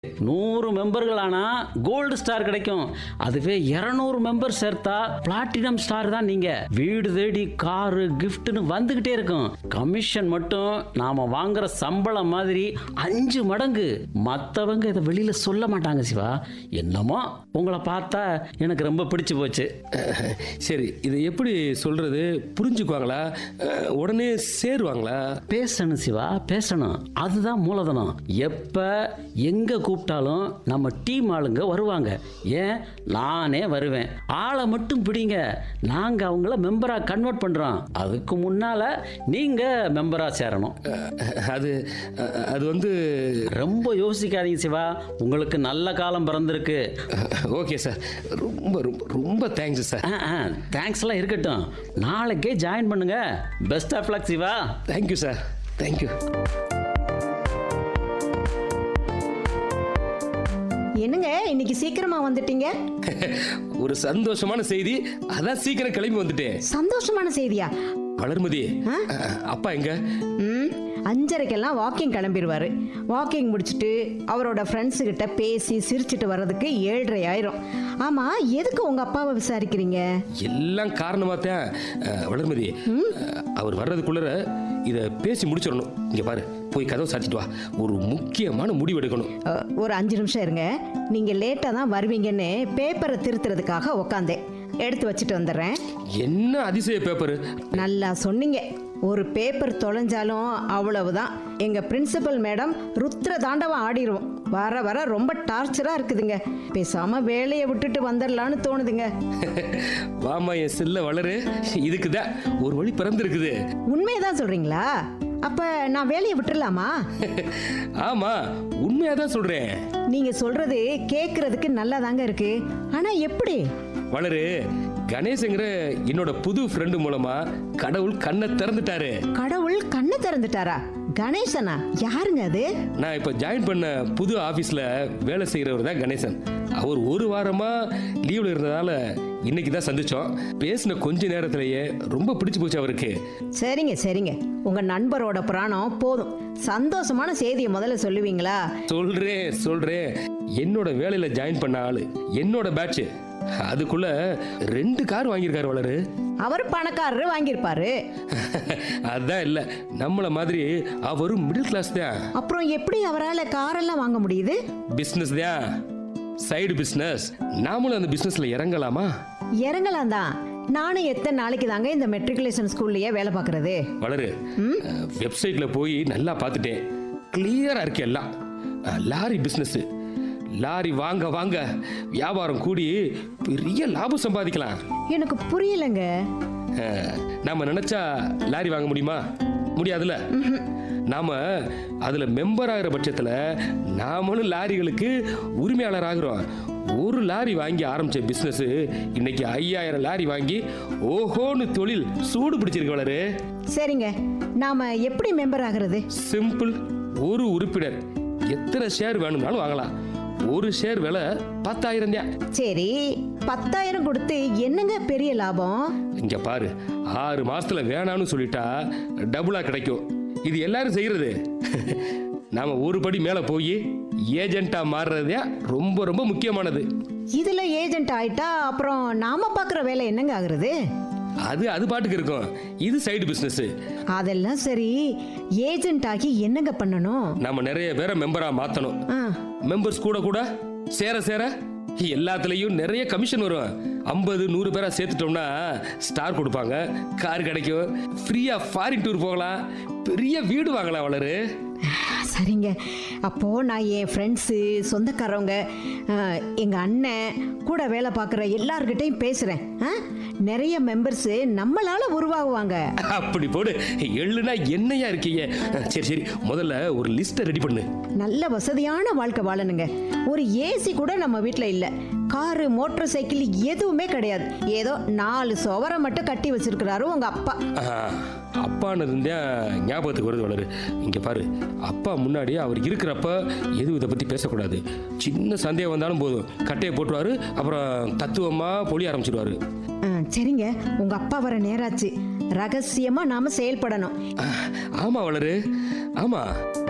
நூறு மெம்பர்கள் ஆனா gold star கிடைக்கும் அதுவே இரநூறு மெம்பர் சேர்த்தா பிளாட்டினம் ஸ்டார் தான் நீங்க வீடு தேடி காரு கிஃப்ட்னு வந்துகிட்டே இருக்கும் கமிஷன் மட்டும் நாம வாங்குற சம்பளம் மாதிரி அஞ்சு மடங்கு மத்தவங்க இதை வெளியில சொல்ல மாட்டாங்க சிவா என்னமோ உங்களை பார்த்தா எனக்கு ரொம்ப பிடிச்சு போச்சு சரி இதை எப்படி சொல்றது புரிஞ்சுக்குவாங்களா அஹ், உடனே சேருவாங்களா பேசணும் சிவா பேசணும் அதுதான் மூலதனம் எப்ப எங்க கூப்பிட்டாலும் நம்ம டீம் ஆளுங்க வருவாங்க ஏன் நானே வருவேன் ஆளை மட்டும் பிடிங்க நாங்க அவங்கள மெம்பரா கன்வெர்ட் பண்றோம் அதுக்கு முன்னால நீங்க மெம்பரா சேரணும் அஹ், அது அஹ், அது வந்து ரொம்ப யோசிக்காதீங்க சிவா உங்களுக்கு நல்ல காலம் பிறந்திருக்கு ஓகே சார் ரொம்ப ரொம்ப ரொம்ப தேங்க்ஸ் சார் தேங்க்ஸ்லாம் இருக்கட்டும் நாளைக்கே ஜாயின் பண்ணுங்க best of luck Siva thank you sir thank you என்னங்க இன்னைக்கு சீக்கிரமா வந்துட்டீங்க ஒரு சந்தோஷமான செய்தி அதான் சீக்கிரம் கிளம்பி வந்துட்டேன் சந்தோஷமான செய்தியா வளர்மதி அஹ், அப்பா எங்க ம் அஞ்சரைக்கெல்லாம் வாக்கிங் கிளம்பிடுவாரு வாக்கிங் முடிச்சுட்டு அவரோட ஃப்ரெண்ட்ஸு கிட்ட பேசி சிரிச்சிட்டு வர்றதுக்கு ஏழரை ஆயிரும் ஆமா எதுக்கு உங்க அப்பாவை விசாரிக்கிறீங்க எல்லாம் காரணமா தான் அஹ், வளர்மதி அஹ், அவர் வர்றதுக்குள்ள இதை பேசி முடிச்சிடணும் இங்க பாரு போய் கதவை சாத்திட்டு வா ஒரு முக்கியமான முடிவு எடுக்கணும் அ, ஒரு அஞ்சு நிமிஷம் இருங்க நீங்க லேட்டாக தான் வருவீங்கன்னு பேப்பரை திருத்துறதுக்காக உக்காந்தேன் எடுத்து வச்சுட்டு வந்துடுறேன் என்ன அதிசய பேப்பர் நல்லா சொன்னீங்க ஒரு பேப்பர் தொலைஞ்சாலும் அவ்வளவுதான் எங்க பிரின்சிபல் மேடம் ருத்ர தாண்டவம் ஆடிருவோம் வர வர ரொம்ப டார்ச்சரா இருக்குதுங்க பேசாம வேலையை விட்டுட்டு வந்துடலான்னு தோணுதுங்க வாமா என் செல்ல வளரு இதுக்கு தான் ஒரு வழி பிறந்திருக்குது உண்மையதான் சொல்றீங்களா அப்ப நான் வேலையை விட்டுறலாமா ஆமா உண்மையா தான் சொல்றேன் நீங்க சொல்றது கேக்குறதுக்கு நல்லா தாங்க இருக்கு ஆனா எப்படி வளரு கணேஷ்ங்கிற என்னோட புது ஃப்ரெண்டு மூலமா கடவுள் கண்ணை திறந்துட்டாரு கடவுள் கண்ணை திறந்துட்டாரா கணேசனா யாருங்க அது நான் இப்போ ஜாயின் பண்ண புது ஆஃபீஸில் வேலை செய்கிறவர் தான் கணேசன் அவர் ஒரு வாரமாக லீவில் இருந்ததால இன்னைக்கு தான் சந்திச்சோம் பேசின கொஞ்ச நேரத்திலேயே ரொம்ப பிடிச்சு போச்சு அவருக்கு சரிங்க சரிங்க உங்க நண்பரோட பிராணம் போதும் சந்தோஷமான செய்தியை முதல்ல சொல்லுவீங்களா சொல்றேன் சொல்றேன் என்னோட வேலையில் ஜாயின் பண்ண ஆளு என்னோட பேட்ச் அதுக்குள்ள ரெண்டு கார் வாங்கியிருக்காரு வளரு அவர் பணக்காரரு வாங்கியிருப்பாரு அதான் இல்லை நம்மள மாதிரி அவரும் மிடில் கிளாஸ் தான் அப்புறம் எப்படி அவரால் காரெல்லாம் வாங்க முடியுது பிஸ்னஸ் தான் சைடு பிஸ்னஸ் நாமளும் அந்த பிஸ்னஸில் இறங்கலாமா இறங்கலாம் தான் நானும் எத்தனை நாளைக்கு தாங்க இந்த மெட்ரிகுலேஷன் ஸ்கூல்லையே வேலை பார்க்கறது வளரு வெப்சைட்டில் போய் நல்லா பார்த்துட்டேன் கிளியராக இருக்கு எல்லாம் அஹ், லாரி பிஸ்னஸ் லாரி வாங்க வாங்க வியாபாரம் கூடி பெரிய லாபம் சம்பாதிக்கலாம் எனக்கு புரியலங்க அஹ், நாம நினைச்சா லாரி வாங்க முடியுமா முடியாதுல்ல நாம அதுல மெம்பர் ஆகிற பட்சத்துல நாமளும் லாரிகளுக்கு உரிமையாளர் ஆகிறோம் ஒரு லாரி வாங்கி ஆரம்பிச்ச பிசினஸ் இன்னைக்கு ஐயாயிரம் லாரி வாங்கி ஓஹோன்னு தொழில் சூடு பிடிச்சிருக்கு வளரு சரிங்க நாம எப்படி மெம்பர் ஆகிறது சிம்பிள் ஒரு உறுப்பினர் எத்தனை ஷேர் வேணும்னாலும் வாங்கலாம் ஒரு ஷேர் விலை பத்தாயிரம் தான் சரி பத்தாயிரம் கொடுத்து என்னங்க பெரிய லாபம் இங்க பாரு ஆறு மாசத்துல வேணாம்னு சொல்லிட்டா டபுளா கிடைக்கும் இது எல்லாரும் செய்யறது நாம ஒரு படி மேல போய் ஏஜென்ட்டா மாறுறதே ரொம்ப ரொம்ப முக்கியமானது இதுல ஏஜென்ட் ஆயிட்டா அப்புறம் நாம பார்க்குற வேலை என்னங்க ஆகுறது அது அது பாட்டுக்கு இருக்கும் இது சைடு பிசினஸ் அதெல்லாம் சரி ஏஜென்ட் ஆகி என்னங்க பண்ணணும் நாம நிறைய பேரை மெம்பரா மாத்தணும் ஆ மெம்பர்ஸ் கூட கூட சேர சேர எல்லாத்துலயும் நிறைய கமிஷன் வரும் ஐம்பது நூறு பேரா சேர்த்துட்டோம்னா ஸ்டார் கொடுப்பாங்க கார் கிடைக்கும் ஃப்ரீயா ஃபாரின் டூர் போகலாம் பெரிய வீடு வாங்கலாம் வளரு சரிங்க அப்போ நான் என் ஃப்ரெண்ட்ஸு சொந்தக்காரவங்க அஹ், எங்க அண்ணன் கூட வேலை பார்க்குற எல்லார்கிட்டையும் பேசுறேன் ஆ? நிறைய மெம்பர்ஸு நம்மளால உருவாகுவாங்க அப்படி போடு எள்ளுனா என்னையா இருக்கீங்க சரி சரி முதல்ல ஒரு லிஸ்ட்டை ரெடி பண்ணு நல்ல வசதியான வாழ்க்கை வாழணுங்க ஒரு ஏசி கூட நம்ம வீட்டில் இல்லை காரு மோட்டார் சைக்கிள் எதுவுமே கிடையாது ஏதோ நாலு சுவரை மட்டும் கட்டி வச்சிருக்கிறாரு உங்க அப்பா ஆ, அப்பானது தான் ஞாபகத்துக்கு வருது வளரு இங்க பாரு அப்பா முன்னாடி அவர் இருக்கிறப்ப எதுவும் இதை பத்தி பேசக்கூடாது சின்ன சந்தேகம் வந்தாலும் போதும் கட்டையை போட்டுருவாரு அப்புறம் தத்துவமா பொழிய ஆரம்பிச்சிடுவாரு ஆ, சரிங்க உங்க அப்பா வர நேராச்சு ரகசியமா நாம செயல்படணும் ஆ, ஆமா வளரு ஆமா